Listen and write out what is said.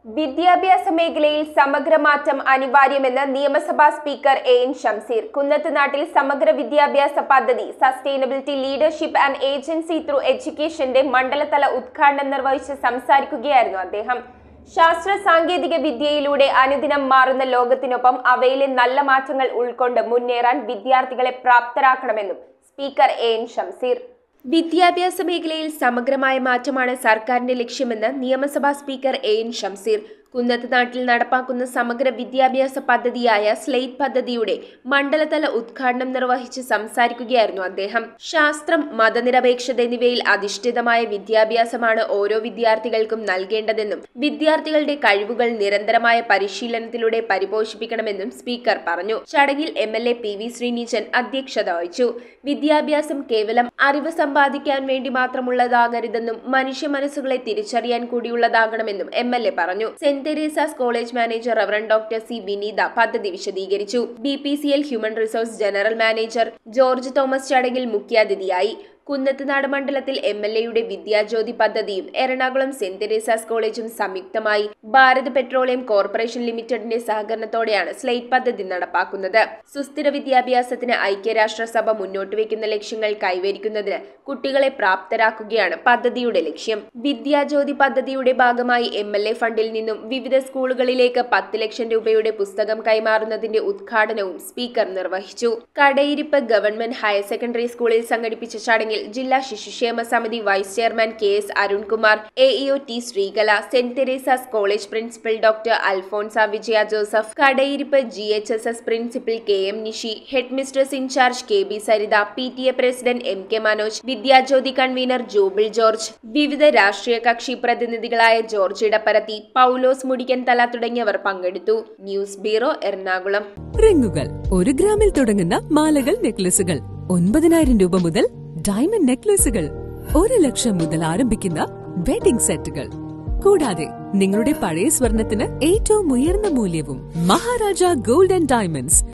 വിദ്യാഭ്യാസ മേഖലയിൽ സമഗ്രമാറ്റം അനിവാര്യമെന്ന് നിയമസഭാ സ്പീക്കർ എ എൻ ഷംസീർ കുന്നത്തുനാട്ടിൽ സമഗ്ര വിദ്യാഭ്യാസ പദ്ധതി sustainability leadership and agency through എഡ്യൂക്കേഷന്റെ മണ്ഡലതല ഉദ്ഘാടനം നിർവഹിച്ച് സംസാരിക്കുകയായിരുന്നു അദ്ദേഹം ശാസ്ത്ര സാങ്കേതിക വിദ്യയിലൂടെ അനുദിനം മാറുന്ന ലോകത്തിനൊപ്പം അവയിലെ നല്ല മാറ്റങ്ങൾ ഉൾക്കൊണ്ട് മുന്നേറാൻ വിദ്യാർത്ഥികളെ പ്രാപ്തരാക്കണമെന്നും സ്പീക്കർ എ എൻ ഷംസീർ വിദ്യാഭ്യാസ മേഖലയിൽ സമഗ്രമായ മാറ്റമാണ് സർക്കാരിന്റെ ലക്ഷ്യമെന്ന് നിയമസഭാ സ്പീക്കർ എ എൻ ഷംസീർ കുന്നത്ത് നാട്ടിൽ നടപ്പാക്കുന്ന സമഗ്ര വിദ്യാഭ്യാസ പദ്ധതിയായ സ്ലേറ്റ് പദ്ധതിയുടെ മണ്ഡലതല ഉദ്ഘാടനം നിർവഹിച്ച് സംസാരിക്കുകയായിരുന്നു അദ്ദേഹം ശാസ്ത്രം മതനിരപേക്ഷത എന്നിവയിൽ അധിഷ്ഠിതമായ വിദ്യാഭ്യാസമാണ് ഓരോ വിദ്യാർത്ഥികൾക്കും നൽകേണ്ടതെന്നും വിദ്യാർത്ഥികളുടെ കഴിവുകൾ നിരന്തരമായ പരിശീലനത്തിലൂടെ പരിപോഷിപ്പിക്കണമെന്നും സ്പീക്കർ പറഞ്ഞു ചടങ്ങിൽ M L A P V Sreenijan അധ്യക്ഷത വഹിച്ചു വിദ്യാഭ്യാസം കേവലം അറിവ് സമ്പാദിക്കാൻ വേണ്ടി മാത്രമുള്ളതാകരുതെന്നും മനുഷ്യ മനസ്സുകളെ തിരിച്ചറിയാൻ കൂടിയുള്ളതാകണമെന്നും എം എൽ എ പറഞ്ഞു സെന്റ് Teresa's college manager reverend doctor C Vineetha പദ്ധതി വിശദീകരിച്ചു B P C L human resource general manager George Thomas ചടങ്ങിൽ മുഖ്യാതിഥിയായി കുന്നത്തുനാട് മണ്ഡലത്തിൽ എം എൽ എയുടെ വിദ്യാജ്യോതി പദ്ധതിയും എറണാകുളം സെന്റ് തെരേസാസ് കോളേജും സംയുക്തമായി ഭാരത് പെട്രോളിയം കോർപ്പറേഷൻ ലിമിറ്റഡിന്റെ സഹകരണത്തോടെയാണ് സ്ലേറ്റ് പദ്ധതി നടപ്പാക്കുന്നത് സുസ്ഥിര വിദ്യാഭ്യാസത്തിന് ഐക്യരാഷ്ട്രസഭ മുന്നോട്ട് വയ്ക്കുന്ന ലക്ഷ്യങ്ങൾ കൈവരിക്കുന്നതിന് കുട്ടികളെ പ്രാപ്തരാക്കുകയാണ് പദ്ധതിയുടെ ലക്ഷ്യം വിദ്യാജ്യോതി പദ്ധതിയുടെ ഭാഗമായി എം എൽ എ ഫണ്ടിൽ നിന്നും വിവിധ സ്കൂളുകളിലേക്ക് പത്ത് ലക്ഷം രൂപയുടെ പുസ്തകം കൈമാറുന്നതിന്റെ ഉദ്ഘാടനവും സ്പീക്കർ നിർവഹിച്ചു കടയിരിപ്പ് ഗവൺമെന്റ് ഹയർ സെക്കൻഡറി സ്കൂളിൽ സംഘടിപ്പിച്ച ചടങ്ങിൽ ജില്ലാ ശിശുക്ഷേമ സമിതി vice chairman K S Arunkumar A E O T Sreekala സെന്റ് Teresa's college principal doctor Alphonsa Vijaya Joseph Kadayiruppu G H S S principal K M Nishi head mistress incharge K B Saritha P T A president M K Manoj Vidyajyothi convener Jobil George വിവിധ രാഷ്ട്രീയ കക്ഷി പ്രതിനിധികളായ George ഇടപ്പരത്തി പൗലോസ് മുടിക്കൻ തല തുടങ്ങിയവർ പങ്കെടുത്തു news bureau Ernakulam റിങ്ങുകൾ ഒരു ഗ്രാമിൽ തുടങ്ങുന്ന മാലകൾ നെക്ലസുകൾ ഒൻപതിനായിരം രൂപ മുതൽ ഡയമണ്ട് നെക്ലസുകൾ ഒരു ലക്ഷം മുതൽ ആരംഭിക്കുന്ന വെഡിംഗ് സെറ്റുകൾ കൂടാതെ നിങ്ങളുടെ പഴയ സ്വർണത്തിന് ഏറ്റവും ഉയർന്ന മൂല്യവും മഹാരാജ ഗോൾഡ് ആൻഡ് ഡയമണ്ട്സ്